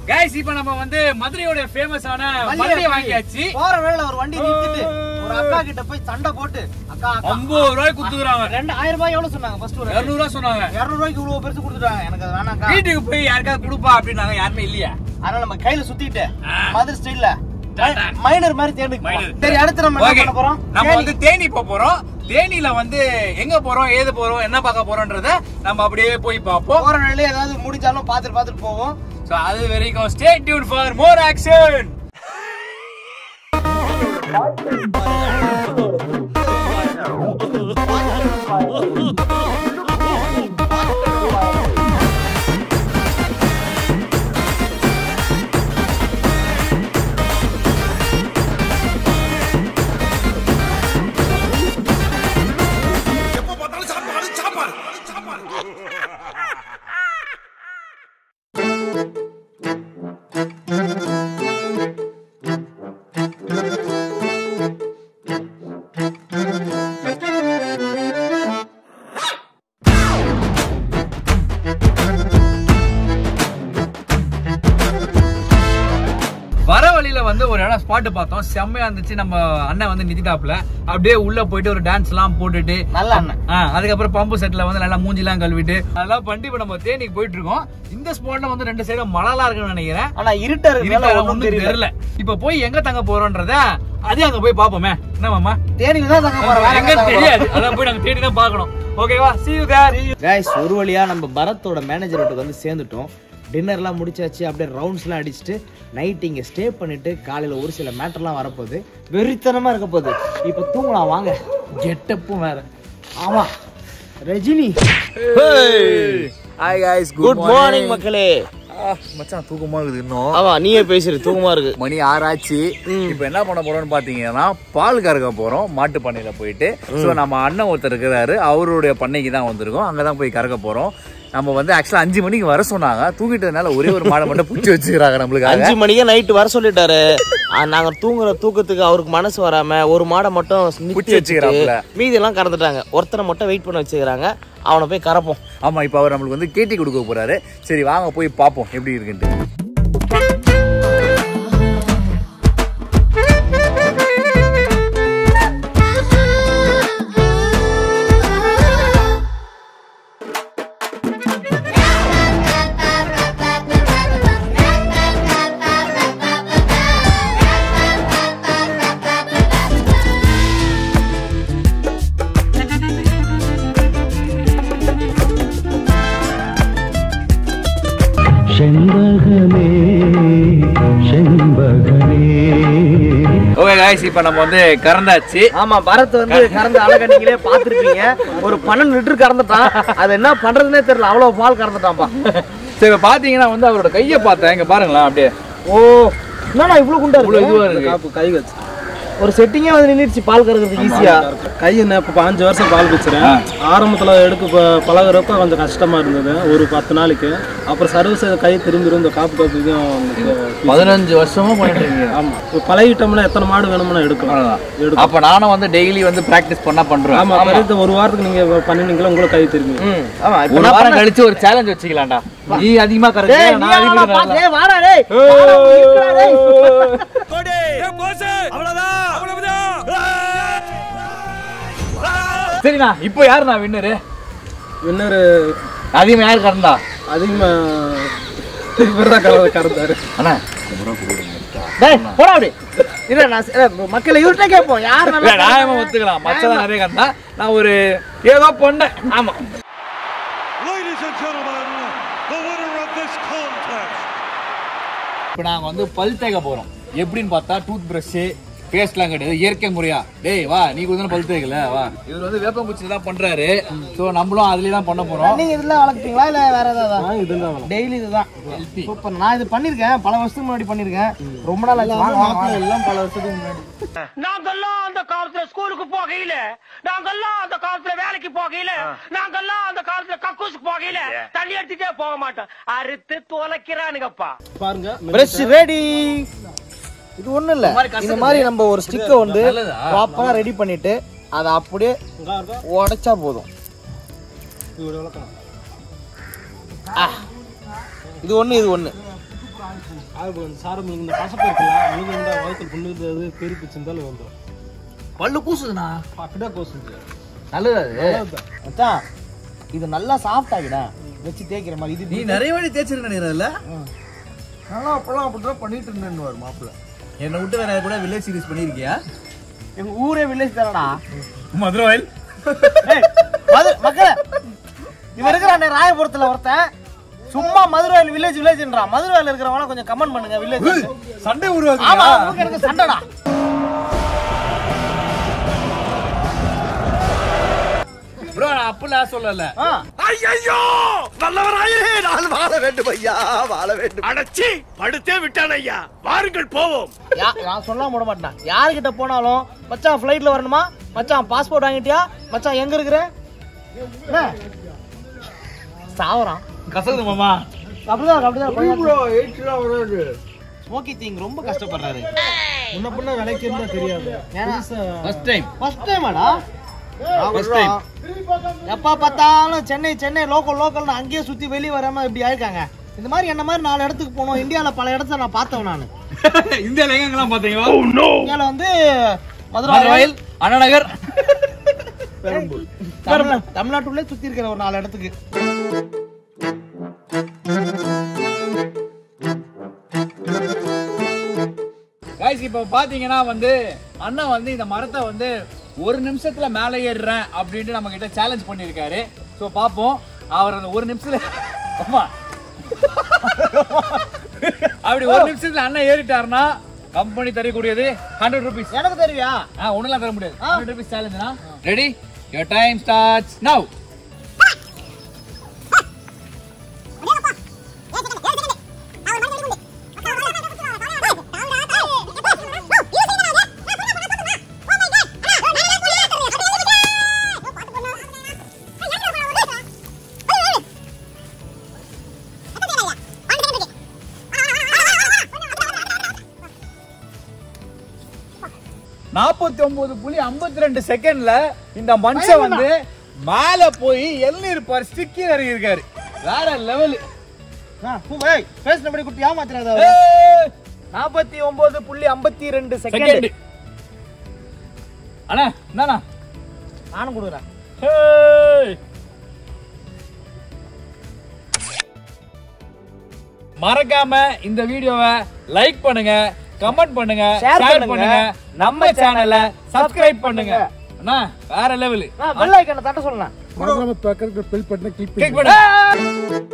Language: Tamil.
கைஸ் இப்போ நம்ம வந்து மதுரையோட ஃபேமஸான மல்லிகை மல்லிகை பூ. வாங்கியாச்சு போற வேளையில ஒரு வண்டி நிறுத்திட்டு ஒரு அக்கா கிட்ட போய் சண்டை போட்டு அக்கா அக்கா ஐம்பது ரூபாய் குத்துக்குறாங்க ரெண்டு ஆயிரம் ரூபாய் எவ்வளவு சொன்னாங்க ஃபர்ஸ்ட் ஒரு இருநூறு ரூபாய் சொன்னாங்க இருநூறு ரூபாய்க்கு இவ்வளவு பெருசு கொடுத்துட்டாங்க எனக்கு அது வேணாம்க்கா வீட்டுக்கு போய் யாருக்காவது கொடுப்பா அப்படின்னாங்க யாருமே இல்லையா அதனால நம்ம கையில சுத்திட்டு ஆ. மதுரை ஸ்டைல்ல டாடா. மைனர் மாதிரி தேடி Minor. சரி அடுத்து நம்ம என்ன ஓகே பண்ண போறோம் நம்ம வந்து தேனி போக போறோம் தேனியில வந்து எங்க போறோம் ஏது போறோம் என்ன பார்க்க போறோம்ன்றத நம்ம அப்படியே போய் பார்ப்போம் போற வேலையில ஏதாவது முடிஞ்சாலும் பாத்துட்டு பாத்துட்டு போவோம் சோ அது வரைக்கும் stay tune for more action எப்ப பார்த்தாலும் சாப்பாடு சாப்பாடு சாப்பாடு வர வழியில வந்து ஒரு இடம் ஸ்பாட் பார்த்தோம் செம்மையா இருந்துச்சு நம்ம அண்ணன் வந்து நிதிட்டாப்ல அப்படியே உள்ள போயிட்டு ஒரு டான்ஸ் எல்லாம் போட்டுட்டு நல்ல அண்ணன் ஆ, அதுக்கப்புறம் பம்பு செட்ல வந்து நல்லா மூஞ்சிலாம் கழுவிட்டு அதெல்லாம் பண்ணிட்டு இப்ப நம்ம தேனிக்கு போயிட்டு இருக்கோம் இந்த ஸ்பாட்ல வந்து ரெண்டு சைடும் மழைலாம் இருக்குன்னு நினைக்கிறேன் ஆனா இருட்டா இருட்டா இருக்கு ஒண்ணும் தெரியல இப்ப போய் எங்க தங்க போறோம்ன்றத அதே அங்க போய் பாப்போமே என்ன மாமா தேனிக்கு தான் தங்க போறோம் வேற எங்க எங்க தெரியாது அதான் போய் நாங்க தேடி தான் பார்க்கணும் ஓகேவா see you there கைஸ் ஒரு வழியா நம்ம பரத்தோட மேனேஜர் வீட்டுக்கு வந்து சேர்ந்துட்டோம் டின்னர்லாம் முடிச்சாச்சு அப்படியே ரவுண்ட்ஸ்லாம் அடிச்சுட்டு நைட் இங்கே ஸ்டே பண்ணிட்டு காலையில் ஒரு சில மேட்டர்லாம் வரப்போகுது வெறித்தனமாக இருக்க போகுது இப்போ தூங்கலாம் வாங்க கெட்டப்பும் வேற ஆமா Rajini hi guys good morning மக்களே மச்சான் தூக்கமா இருக்குது இன்னும் ஆமா நீயே பேசுற தூக்கமா இருக்கு மணி ஆறாச்சு இப்போ என்ன பண்ண போறோம்னு பாத்தீங்கன்னா பால் கறக்க போறோம் மாட்டு பண்ணையில போயிட்டு சோ நம்ம அண்ணன் ஒருத்தர் இருக்கிறாரு அவருடைய பண்ணைக்கு தான் வந்திருக்கோம் அங்கதான் போய் கறக்க போறோம் நம்ம வந்து ஆக்சுவலா அஞ்சு மணிக்கு வர சொன்னாங்க தூக்கிட்டதுனால ஒரே ஒரு மாடை மட்டும் பிடிச்சி வச்சுக்கிறாங்க நம்மளுக்கு அஞ்சு மணிக்கே நைட்டு வர சொல்லிட்டாரு ஆ, நாங்க தூங்குற தூக்கத்துக்கு அவருக்கு மனசு வராம ஒரு மாடை மட்டும் நிறுத்தி புடிச்சு வச்சுக்கிறாப்புல. வச்சுட்டு, மீதி எல்லாம் கறந்துட்டாங்க ஒருத்தரை மட்டும் வெயிட் பண்ண வச்சுக்கிறாங்க அவனை போய் கறப்போம் ஆமா இப்போ அவர் நம்மளுக்கு வந்து கேட்டி கொடுக்க போறாரு சரி வாங்க போய் பார்ப்போம் எப்படி இருக்குன்ட்டு செண்பகமே செண்பகமே ஓகே காய்ஸ் இப்போ நம்ம வந்து கறந்தாச்சு ஆமா பரத் வந்து கறந்த அழகா நீங்களே பாத்துருப்பீங்க ஒரு பன்னெண்டு லிட்டர் கறந்துட்டான் அது என்ன பண்றதுனே தெரியல அவ்வளவு பால் கறந்துட்டான்ப்பா சரி இப்போ பாத்தீங்கன்னா வந்து அவரோட கையை பார்த்தேன் இங்க பாருங்களேன் அப்படியே ஓ என்னடா இவ்வளவு குண்டா இவ்வளவு இருக்கு இதுவா இருக்கு காப்பு கை வச்சு ஒரு செட்டிங்கே வந்து நின்றுச்சு பால் கறக்கிறதுக்கு ஈஸியா கை நான் இப்போ பாஞ்சு வருஷம் பால் பிடிச்சிறேன் ஆரம்பத்தில் எடுக்க ப- பழகுறப்ப கொஞ்சம் கஷ்டமா இருந்தது ஒரு பத்து நாளைக்கு அப்புறம் சர்வீஸ் கை திரும்பிடும் இந்த காப்பு காப்புக்கும் பதினஞ்சு வருஷமா பண்ணிட்டு இருக்கீங்க ஆமா இப்போ பழகிட்டோம்னா எத்தனை மாடு வேணும்னா எடுக்கலாம் அவ்வளவுதான். எடுக்கும் அப்ப நானும் வந்து டெய்லி வந்து பிராக்டிஸ் பண்ணா பண்றேன் ஆமா கரெக்ட் ஒரு வாரத்துக்கு நீங்க பண்ணினீங்களா உங்களுக்கு கை திரும்பி ம் ஆமா இப்ப ஒரு நான் வாரம் கழிச்சு ஒரு சேலஞ்ச் வச்சுக்கலாம்டா நீ அதிகமா டேய், கரெக்ட் நீ நான் ஆளா அதிகமா பாத்து, டேய், வாடா, டேய். வாடா, இருக்குடா, டேய். சரிண்ணா இப்போ யாரு நான் வின்னரு இன்னொரு அதிகமா யாரு கறந்தா அதிகமா இவர் தான் கலர் கறந்தாரு அண்ணா டேய், போடா அப்படி. இல்ல, நான் ச- இல்ல, மக்களை இவர்கிட்ட கேட்போம் யார் இல்ல நல்லா நியாயமா ஒத்துக்கலாம் மச்சதான் நிறைய கறந்தா நான் ஒரு ஏதோ பண்ணேன் ஆமா Ladies and gentlemen, the winner of this contest. இப்போ நாங்க வந்து பல் தேய்க்க போறோம் எப்படின்னு பார்த்தா டூத் பிரஷ் பேஸ்ட்லாம் கிடையாது இயற்கை முறையா டேய் வா நீ கொஞ்சம் பல் தேய்க்கல வா இவர் வந்து வேப்பங்குச்சி தான் பண்றாரு சோ நம்மளும் அதுலயே தான் பண்ண போறோம் நீங்க இதெல்லாம் வளர்க்குறீங்களா இல்ல வேற ஏதாவது டெய்லி இதுதான் சூப்பர் நான் இது பண்ணிருக்கேன் பல வருஷத்துக்கு முன்னாடி பண்ணிருக்கேன் ரொம்ப நாள் ஆச்சு வாங்க, வாங்க, வாங்க. எல்லாம் பல வருஷத்துக்கு முன்னாடி நாங்கெல்லாம் அந்த காலத்துல ஸ்கூலுக்கு போகையில நாங்கெல்லாம் அந்த காலத்துல வேலைக்கு போகையில நாங்கெல்லாம் அந்த காலத்துல கக்கூசுக்கு போகையில தண்ணி எடுத்துட்டே போக மாட்டோம் அறுத்து தொலைக்கிறானுங்கப்பா பாருங்க பிரஷ் ரெடி இது ஒண்ணும் இல்ல இந்த மாதிரி நம்ம ஒரு ஸ்டிக்கை வந்து நல்லதா? ப்ராப்பரா ரெடி பண்ணிட்டு அதை அப்படியே உடைச்சா போதும் ஆ. இது ஒண்ணு இது ஒண்ணு அது சார் உங்களுக்கு இந்த கசப்பு இருக்குல்ல உங்களுக்கு இந்த வயிற்றுல புண்ணுது அது பெருப்பிச்சு இருந்தாலும் வந்துடும் பல்லு கூசுதுண்ணா அப்படியே கோசுது நல்லது அது மச்சான் இது நல்லா சாஃப்ட் ஆகிடா வச்சு தேய்க்கிற மாதிரி இது நீ நிறைய வாட்டி தேய்ச்சிருக்க நினைக்கிறல நானும் அப்பெல்லாம் அப்படிதான் பண்ணிட்டு இருந்தேன்னு வரும் மாப்பிள்ள என்னை விட்டு வேற கூட வில்லேஜ் சீரிஸ் பண்ணியிருக்கியா எங்க ஊரே வில்லேஜ் தானடா மதுரை வயல் ஏய், மது மக்களே இவன் இருக்கிறானே ராயபுரத்துல ஒருத்தன் சும்மா மதுரையில் வில்லேஜ் வில்லேஜ்ன்றான் மதுரையில் இருக்கிறவங்க கொஞ்சம் கமெண்ட் பண்ணுங்க வில்லேஜ் சண்டை ஆமா உருவாக்குறியா உங்களுக்கு எனக்கு சண்டைடா ப்ரோ நான் அப்பெல்லாம் சொல்லல ஆ ஐயோ நல்லவராயே நான் வாழ வேண்டும் ஐயா வாழ வேண்டும் அடச்சி படுத்தே விட்டான் ஐயா வாருங்கள் போவோம் யா- நான் சொல்லாம விட மாட்டேன் யாருக்கிட்ட போனாலும் மச்சான் ஃப்ளைட்ல வரணுமா மச்சான் பாஸ்போர்ட் வாங்கிட்டியா மச்சான் எங்க இருக்கிற என்ன? சாவறான் கசகுது மாமா அப்படிதான் அப்படிதான் ஸ்மோக்கி திங் ரொம்ப கஷ்டப்படுறாரு முன்ன பின்ன விலைக்கு தெரியாது ஃபர்ஸ்ட் டைம் ஃபர்ஸ்ட் டைமாடா First time. எப்ப பார்த்தாலும் சென்னை சென்னை லோக்கல் லோக்கல்னு அங்கேயே சுத்தி வெளியே வராம இப்படி ஆயிருக்காங்க இந்த மாதிரி என்ன மாதிரி நாலு இடத்துக்கு போனோம் இந்தியால பல இடத்த நான் பார்த்தேன் நான் இந்தியால எங்கெங்கெல்லாம் பாத்தீங்க இந்தியால வந்து மதுரை மதுரை வயல் அண்ணா நகர் தமிழ்நா- தமிழ்நாட்டுக்குள்ளே சுத்தி இருக்கிற ஒரு நாலு இடத்துக்கு கைஸ் இப்போ பாத்தீங்கன்னா வந்து அண்ணன் வந்து இந்த மரத்தை வந்து ஒரு நிமிஷத்துல மேலே ஏறுறேன் அப்படின்ட்டு நம்ம கிட்ட சேலஞ்ச் பண்ணியிருக்காரு ஸோ பார்ப்போம் அவர் அந்த ஒரு நிமிஷத்துல அம்மா அப்படி ஒரு நிமிஷத்துல அண்ணன் ஏறிட்டாருன்னா கம்பெனி தரக்கூடியது ஹண்ட்ரட் ருபீஸ் எனக்கு தெரியா ஆ ஒண்ணுலாம் தர முடியாது ஹண்ட்ரட் ருபீஸ் சேலஞ்சுனா ready your time starts now நாற்பத்தி ஒன்பது புள்ளி ஐம்பத்தி ரெண்டு செகண்ட்ல இந்த மனுஷன் வந்து மேல போய் எள்நீர் பார் ஸ்டிக்கி இறங்கி இருக்காரு வேற லெவல் பேசினபடி குட்டி ஏமாத்திராத நாற்பத்தி ஒன்பது புள்ளி ஐம்பத்தி ரெண்டு செகண்ட் செகண்ட் அண்ணா என்னண்ணா நானும் கொடுக்குறேன் Hey! மறக்காம இந்த வீடியோவை லைக் பண்ணுங்க கமெண்ட் பண்ணுங்க Share ஷேர் பண்ணுங்க. பண்ணுங்க நம்ம சேனலை சப்ஸ்கிரைப் பண்ணுங்க அண்ணா வேற லெவல் பெல் ஐக்கனை தட்ட சொல்லலாம் கிளிக் பண்ணுங்க